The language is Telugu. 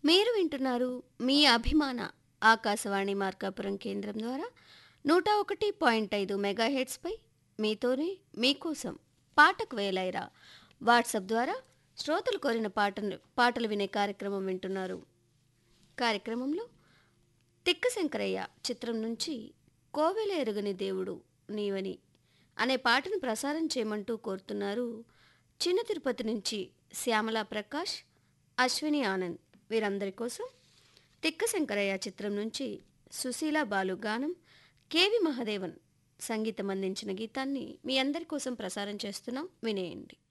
మీరు వింటున్నారు మీ అభిమాన ఆకాశవాణి మార్కాపురం కేంద్రం ద్వారా నూట ఒకటి పాయింట్ ఐదు మెగాహెడ్స్పై మీతోనే మీకోసం పాటకు వేలైరా వాట్సాప్ ద్వారా శ్రోతలు కోరిన పాటలు పాటలు వినే కార్యక్రమం వింటున్నారు కార్యక్రమంలో తిక్క శంకరయ్య చిత్రం నుంచి కోవెల ఎరుగని దేవుడు నీవని అనే పాటను ప్రసారం చేయమంటూ కోరుతున్నారు చిన్న తిరుపతి నుంచి శ్యామలా ప్రకాష్ అశ్విని ఆనంద్ వీరందరి కోసం తిక్క శంకరయ్య చిత్రం నుంచి సుశీల బాలు గానం కేవి మహదేవన్ సంగీతం అందించిన గీతాన్ని మీ అందరి కోసం ప్రసారం చేస్తున్నాం వినేయండి